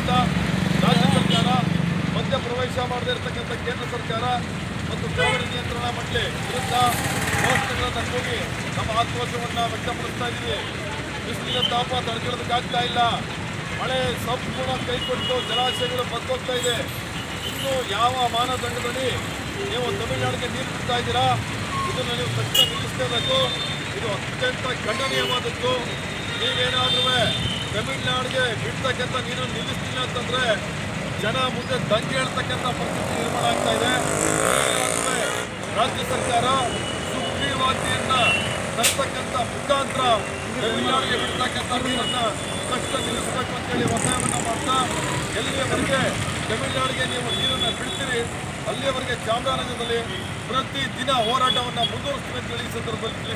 ವಿರುದ್ಧ ರಾಜ್ಯ ಸರ್ಕಾರ ಮಧ್ಯ ಪ್ರವೇಶ ಮಾಡದೇ ಇರತಕ್ಕಂಥ ಕೇಂದ್ರ ಸರ್ಕಾರ ಮತ್ತು ಕಾವೇರಿ ನಿಯಂತ್ರಣ ಮಂಡಳಿ ವಿರುದ್ಧ ಘೋಷಣೆಗಳನ್ನು ಕೂಗಿ ನಮ್ಮ ಆಕ್ರೋಶವನ್ನು ವ್ಯಕ್ತಪಡಿಸ್ತಾ ಇದ್ದೀವಿ ಬಿಸಿಲಿನ ತಾಪ ತಡ್ಕೊಳ್ಳೋದಕ್ಕಾಗ್ತಾ ಇಲ್ಲ ಮಳೆ ಸಂಪೂರ್ಣ ಕೈಕೊಟ್ಟು ಜಲಾಶಯಗಳು ಬತ್ತೋಗ್ತಾ ಇದೆ ಇನ್ನು ಯಾವ ಮಾನದಂಡದಲ್ಲಿ ನೀವು ತಮಿಳುನಾಡಿಗೆ ನೀರು ಬಿಡ್ತಾ ಇದ್ದೀರಾ ಇದನ್ನು ನೀವು ತಕ್ಷಣ ನಿಲ್ಲಿಸಲೇಬೇಕು ಇದು ಅತ್ಯಂತ ಖಂಡನೀಯವಾದದ್ದು ನೀವೇನಾದ್ರೂ ತಮಿಳುನಾಡಿಗೆ ಬಿಡ್ತಕ್ಕಂಥ ನೀರನ್ನು ನಿಲ್ಲಿಸ್ತಿಲ್ಲ ಅಂತಂದ್ರೆ ಜನ ಮುಂದೆ ದಂಗೆ ಹೇಳ್ತಕ್ಕಂಥ ಪರಿಸ್ಥಿತಿ ನಿರ್ಮಾಣ ಆಗ್ತಾ ಇದೆ ಈಗಾಗಲೇ ರಾಜ್ಯ ಸರ್ಕಾರ ಸುಗ್ರೀವಾಜ್ಞೆಯನ್ನ ತರ್ತಕ್ಕಂಥ ಮುಖಾಂತರ ತಮಿಳುನಾಡಿಗೆ ಬಿಡ್ತಕ್ಕಂಥ ನೀರನ್ನ ತಕ್ಷಣ ನಿಲ್ಲಿಸಬೇಕು ಅಂತೇಳಿ ಒತ್ತಾಯವನ್ನು ಮಾಡ್ತಾ ಎಲ್ಲಿಯವರೆಗೆ ತಮಿಳುನಾಡಿಗೆ ನೀವು ನೀರನ್ನು ಬಿಡ್ತೀರಿ ಅಲ್ಲಿಯವರೆಗೆ ಚಾಮರಾಜನಗರದಲ್ಲಿ ಪ್ರತಿ ದಿನ ಹೋರಾಟವನ್ನು ಮುಂದುವರಿಸ್ತೀವಿ ಅಂತೇಳಿ ಈ ಸಂದರ್ಭದಲ್ಲಿ